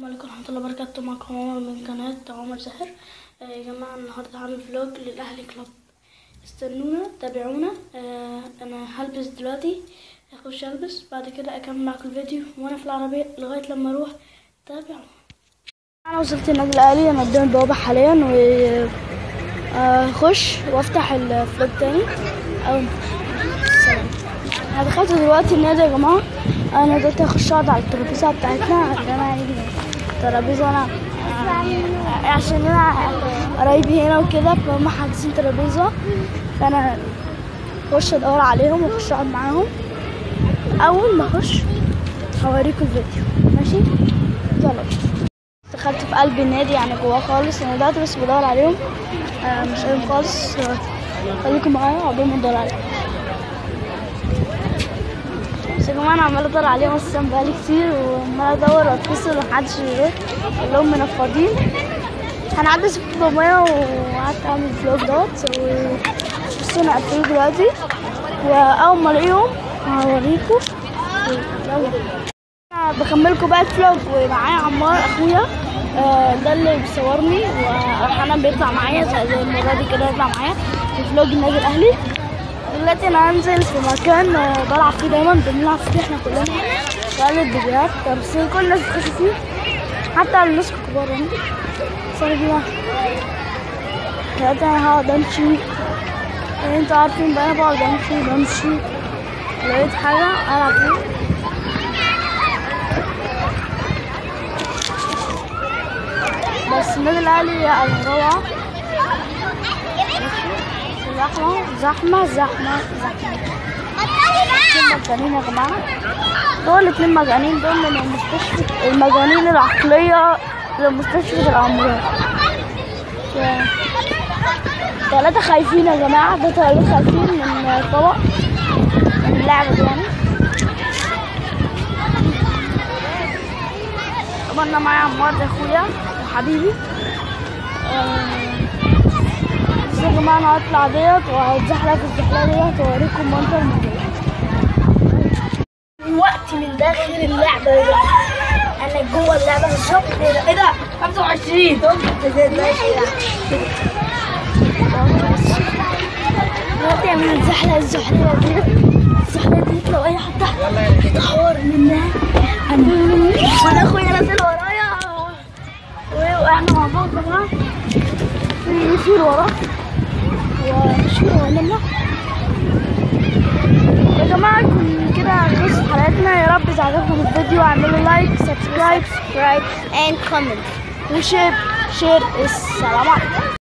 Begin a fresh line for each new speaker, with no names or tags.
عليكم ورحمة الله وبركاته معكم عمر من قناة عمر زاهر آه، يا جماعة النهاردة هعمل فلوج للأهلي كلوب استنونا تابعونا آه، أنا هلبس دلوقتي هخش ألبس بعد كده أكمل معاكم الفيديو وأنا في العربية لغاية لما أروح تابعوا أنا وصلت النادي الأهلي أنا قدام البوابة حاليا و آه، هخش وأفتح الفلوج تاني أو سلام انا دخلت دلوقتي النادي يا جماعه انا دلوقتي هخش اقعد على الترابيزه بتاعتنا عشان انا عندي ترابيزه انا آه، عشان انا قرايبي هنا وكده فهم حاجزين ترابيزه فانا اخش ادور عليهم واخش اقعد معاهم اول ما اخش هوريكم الفيديو ماشي يلا دخلت في قلب النادي يعني جواه خالص انا دلوقتي بس بدور عليهم آه، مش قايم خالص آه، خليكم معايا عقبال ما ادور عليهم بس يا جماعه انا عماله ادور عليهم اصلا بقالي كتير وعماله ادور واتصل ومحدش يرد اللي هم منفضين هنعدي ست مية وقعدت اعمل فلوج دوت و- بصوا انا قفلت دلوقتي واول ما الاقيهم هوريكم يلا انا بكملكم بقى الفلوج ومعايا عمار اخويا آه، ده اللي بيصورني واحيانا بيطلع معايا زي زي المره دي كده يطلع معايا في فلوج النادي الاهلي دلوقتي انا هنزل في مكان آه، بلعب فيه دايما بنلعب فيه احنا كلنا بقلب فيديوهات بس كل الناس بتخش فيه حتى الناس الكبار يعني صار بيها دلوقتي انا هقعد امشي يعني انتوا عارفين بقى انا بقعد امشي بمشي لقيت حاجة العب فيها بس النادي الاهلي يعني روعة زحمة زحمة زحمة زحمة اتنين مجانين يا جماعة دول اتنين مجانين دول من المستشفى المجانين العقلية لمستشفى الأمراض ف- تلاتة خايفين يا جماعة ده تلاتة خايفين من طبق من اللعبة دي يعني طبعا أنا معايا عمار ده أخويا وحبيبي آه، بس يا جماعة أنا هطلع ديت وهتزحلق في الزحلقة ديت وأوريكم منظر من وقت من داخل اللعبة يا جماعة أنا جوه اللعبة بالظبط إيه ده؟ إيه ده؟ 25 دلوقتي من الزحلقة الزحلقة دي الزحلقة دي لو أي حد يتحور منها أنا وأنا أخويا نازل ورايا و- وإحنا مع بعض يا جماعة في يصير وراه ومشهور ونمنا يا جماعة كن كده خلصت حلقتنا يا رب إذا عجبكم الفيديو اعملوا لايك سبسكرايب
subscribe and comment.
وشير شير السلام عليكم